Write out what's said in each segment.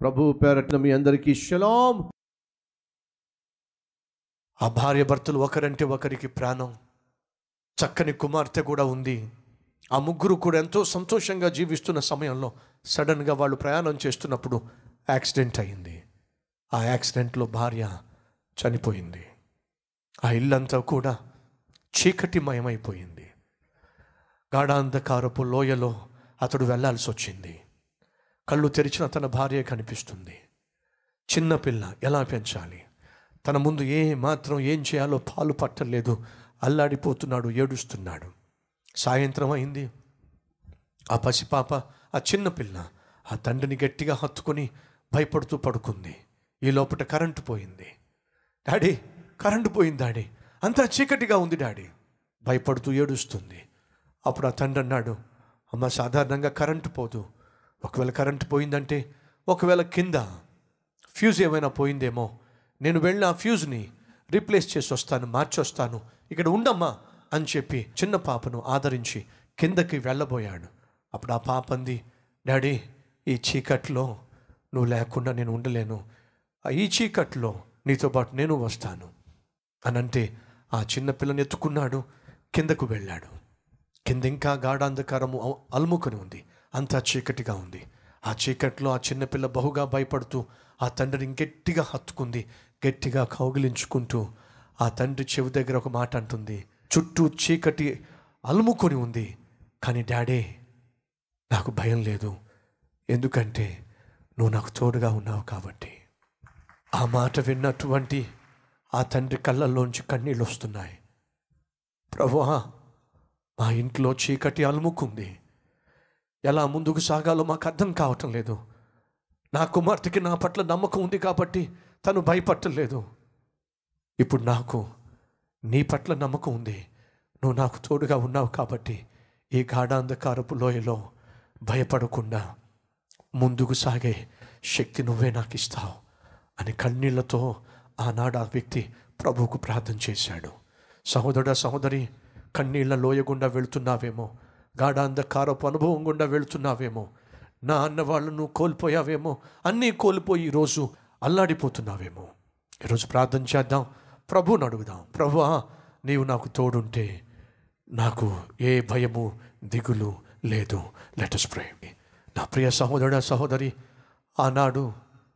ప్రభు పేరట్న మీ అందరికీ షలాం ఆ భార్య భర్తలు ఒకరంటే ఒకరికి ప్రాణం చక్కని కుమార్తె కూడా ఉంది ఆ ముగ్గురు కూడా ఎంతో సంతోషంగా జీవిస్తున్న సమయంలో సడన్గా వాళ్ళు ప్రయాణం చేస్తున్నప్పుడు యాక్సిడెంట్ అయింది ఆ యాక్సిడెంట్లో భార్య చనిపోయింది ఆ ఇల్లంతా కూడా చీకటిమయమైపోయింది గాఢాంధకారపు లోయలో అతడు వెళ్ళాల్సి వచ్చింది కళ్ళు తెరిచిన తన భార్య కనిపిస్తుంది చిన్నపిల్ల ఎలా పెంచాలి తన ముందు ఏ మాత్రం ఏం చేయాలో పాలు పట్టలేదు అల్లాడిపోతున్నాడు ఏడుస్తున్నాడు సాయంత్రం అయింది ఆ పసిపాప ఆ చిన్న పిల్ల ఆ తండ్రిని గట్టిగా హత్తుకొని భయపడుతూ పడుకుంది ఈ లోపల కరెంటు పోయింది డాడీ కరెంటు పోయింది డాడీ అంతా చీకటిగా ఉంది డాడీ భయపడుతూ ఏడుస్తుంది అప్పుడు ఆ తండ్రి అన్నాడు అమ్మ సాధారణంగా కరెంటు పోదు ఒకవేళ కరెంటు పోయిందంటే ఒకవేళ కింద ఫ్యూజ్ ఏమైనా పోయిందేమో నేను వెళ్ళి ఆ ఫ్యూజ్ని రీప్లేస్ చేసి వస్తాను మార్చి వస్తాను ఇక్కడ ఉండమ్మా అని చెప్పి చిన్న పాపను ఆదరించి కిందకి వెళ్ళబోయాడు అప్పుడు ఆ పాప అంది డాడీ ఈ చీకట్లో నువ్వు లేకుండా నేను ఉండలేను ఆ ఈ చీకట్లో నీతో పాటు నేను వస్తాను అనంటే ఆ చిన్న పిల్లని ఎత్తుకున్నాడు కిందకు వెళ్ళాడు కింద ఇంకా గాఢాంధకారము అ- అలుముకొని ఉంది అంతా చీకటిగా ఉంది ఆ చీకట్లో ఆ చిన్నపిల్ల బహుగా భయపడుతూ ఆ తండ్రిని గట్టిగా హత్తుకుంది గట్టిగా కౌగిలించుకుంటూ ఆ తండ్రి చెవి దగ్గర ఒక మాట అంటుంది చుట్టూ చీకటి అలుముకొని ఉంది కానీ డాడీ నాకు భయం లేదు ఎందుకంటే నువ్వు నాకు తోడుగా ఉన్నావు కాబట్టి ఆ మాట విన్నటువంటి ఆ తండ్రి కళ్ళల్లోంచి కన్నీళ్ళు వస్తున్నాయి ప్రభువా మా ఇంట్లో చీకటి అలుముకుంది ఎలా ముందుకు సాగాలో మాకు అర్థం కావటం లేదు నా కుమార్తెకి నా పట్ల నమ్మకం ఉంది కాబట్టి తను భయపట్టలేదు ఇప్పుడు నాకు నీ పట్ల నమ్మకం ఉంది నువ్వు నాకు తోడుగా ఉన్నావు కాబట్టి ఈ గాఢాంధకారపు లోయలో భయపడకుండా ముందుకు సాగే శక్తి నువ్వే నాకు ఇస్తావు అని కన్నీళ్లతో ఆనాడు ఆ వ్యక్తి ప్రభువుకు ప్రార్థన చేశాడు సహోదరుడ సహోదరి కన్నీళ్ల లోయ గుండా వెళుతున్నావేమో గాఢాంధకారపు అనుభవం గుండా వెళుతున్నావేమో నా అన్న వాళ్ళను కోల్పోయావేమో అన్నీ కోల్పోయి ఈరోజు అల్లాడిపోతున్నావేమో ఈరోజు ప్రార్థన చేద్దాం ప్రభువుని అడుగుదాం ప్రభువా నీవు నాకు తోడుంటే నాకు ఏ భయము దిగులు లేదు లెటస్ ప్రే నా ప్రియ సహోదరుడ సహోదరి ఆనాడు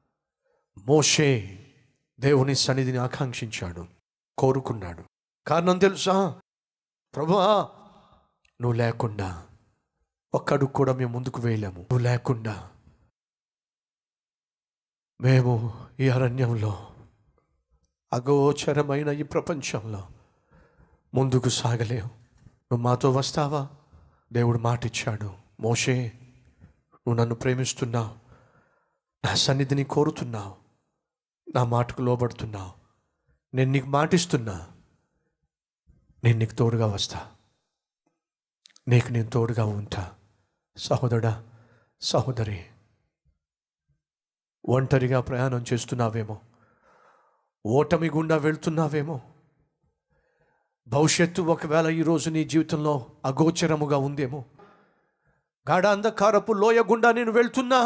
మోషే దేవుని సన్నిధిని ఆకాంక్షించాడు కోరుకున్నాడు కారణం తెలుసా ప్రభువా నువ్వు లేకుండా ఒక్కడుగు కూడా మేము ముందుకు వేయలేము నువ్వు లేకుండా మేము ఈ అరణ్యంలో అగోచరమైన ఈ ప్రపంచంలో ముందుకు సాగలేవు నువ్వు మాతో వస్తావా దేవుడు మాటిచ్చాడు మోషే నువ్వు నన్ను ప్రేమిస్తున్నావు నా సన్నిధిని కోరుతున్నావు నా మాటకు లోబడుతున్నావు నేను నీకు మాటిస్తున్నా నేను నీకు తోడుగా వస్తా నీకు నేను తోడుగా ఉంటా సహోదరుడా సహోదరి ఒంటరిగా ప్రయాణం చేస్తున్నావేమో ఓటమి గుండా వెళ్తున్నావేమో భవిష్యత్తు ఒకవేళ ఈరోజు నీ జీవితంలో అగోచరముగా ఉందేమో గాఢ అంధకారపు లోయ గుండా నేను వెళ్తున్నా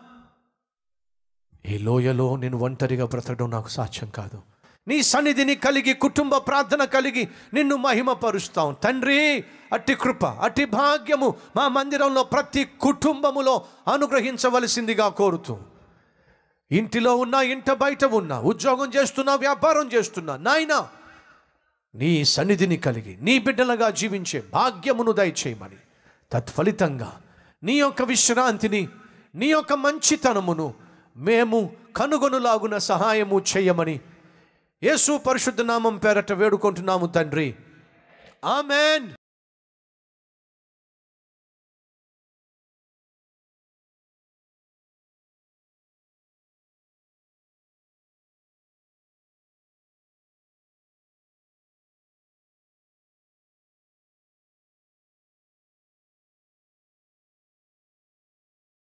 ఈ లోయలో నేను ఒంటరిగా బ్రతకడం నాకు సాధ్యం కాదు నీ సన్నిధిని కలిగి కుటుంబ ప్రార్థన కలిగి నిన్ను మహిమపరుస్తాం తండ్రి అట్టి కృప అట్టి భాగ్యము మా మందిరంలో ప్రతి కుటుంబములో అనుగ్రహించవలసిందిగా కోరుతూ ఇంటిలో ఉన్నా ఇంట బయట ఉన్నా ఉద్యోగం చేస్తున్నా వ్యాపారం చేస్తున్నా నాయనా నీ సన్నిధిని కలిగి నీ బిడ్డలుగా జీవించే భాగ్యమును దయచేయమని తత్ఫలితంగా నీ యొక్క విశ్రాంతిని నీ యొక్క మంచితనమును మేము కనుగొనులాగున సహాయము చేయమని యేసు పరిశుద్ధ నామం పేరట వేడుకుంటున్నాము తండ్రి ఆమెన్